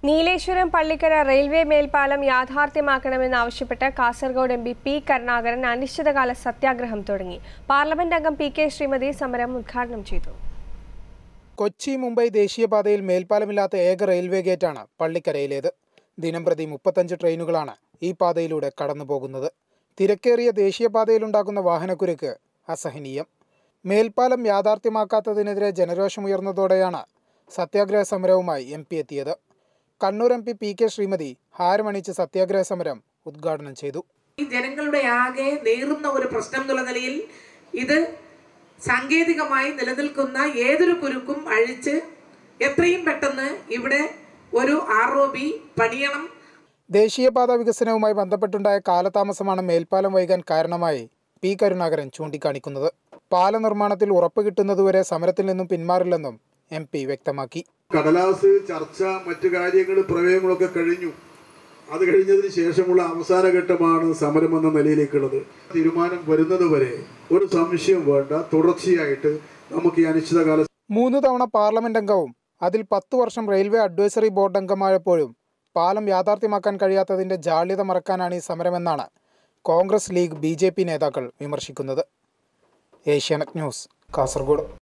Nileshwaram Pallikkara railway മേൽപ്പാലം യാഥാർത്ഥ്യമാക്കണമെന്നാവശ്യപ്പെട്ട് Kasaragod M P P Karunakaran അനിശ്ചിതകാല സത്യാഗ്രഹം തുടങ്ങി പാർലമെന്റ് അംഗം പി കെ ശ്രീമതി സമരം ഉദ്ഘാടനം ചെയ്തു കൊച്ചി മുംബൈ ദേശീയപാതയിൽ മേൽപ്പാലമില്ലാത്ത ഏക റെയിൽവേ ഗേറ്റാണ് പള്ളിക്കരയിലേത് ദിനംപ്രതി മുപ്പത്തഞ്ച് ട്രെയിനുകളാണ് ഈ പാതയിലൂടെ കടന്നുപോകുന്നത് തിരക്കേറിയ ദേശീയപാതയിലുണ്ടാകുന്ന വാഹനക്കുരുക്ക് അസഹനീയം മേൽപ്പാലം യാഥാർത്ഥ്യമാക്കാത്തതിനെതിരെ ജനരോഷമുയർന്നതോടെയാണ് സത്യാഗ്രഹ സമരവുമായി എം പി എത്തിയത് Kannur M P P K Sreemathi ഹാരമണിച്ച് സത്യാഗ്രഹ സമരം ഉദ്ഘാടനം ചെയ്തു ഈ ജനങ്ങളുടെ ആകെ നേറുന്ന ഒരു പ്രശ്നം എന്നുള്ള നിലയിൽ ഇത് സാങ്കേതികമായി നിലനിൽക്കുന്ന ഏതൊരു കുരുക്കും അഴിച്ച് എത്രയും പെട്ടെന്ന് ഇവിടെ ഒരു ആർ ഒ ബി പണിയണം ദേശീയപാത വികസനവുമായി ബന്ധപ്പെട്ടുണ്ടായ കാലതാമസമാണ് മേൽപ്പാലം വൈകാൻ കാരണമായി പി കരുണാകരൻ ചൂണ്ടിക്കാണിക്കുന്നത് പാല നിർമ്മാണത്തിൽ ഉറപ്പ് കിട്ടുന്നതുവരെ സമരത്തിൽ നിന്നും പിന്മാറില്ലെന്നും എം പി വ്യക്തമാക്കി കടലാസ് ചർച്ച മറ്റു കാര്യങ്ങൾ പ്രമേയങ്ങളൊക്കെ കഴിഞ്ഞു അത് കഴിഞ്ഞതിന് ശേഷമുള്ള അവസാന ഘട്ടമാണ് സമരം എന്ന നിലയിലേക്കുള്ളത് തീരുമാനം വരുന്നത് വരെ ഒരു സംശയം വേണ്ട തുടർച്ചയായിട്ട് നമുക്ക് ഈ അനിശ്ചിതകാല മൂന്ന് തവണ പാർലമെന്റ് അംഗവും അതിൽ പത്തു വർഷം റെയിൽവേ അഡ്വൈസറി ബോർഡ് അംഗമായപ്പോഴും പാലം യാഥാർത്ഥ്യമാക്കാൻ കഴിയാത്തതിന്റെ ജാള്യത മറക്കാനാണ് ഈ സമരമെന്നാണ് കോൺഗ്രസ് ലീഗ് ബി നേതാക്കൾ വിമർശിക്കുന്നത് ഏഷ്യാനെറ്റ് ന്യൂസ് കാസർഗോഡ്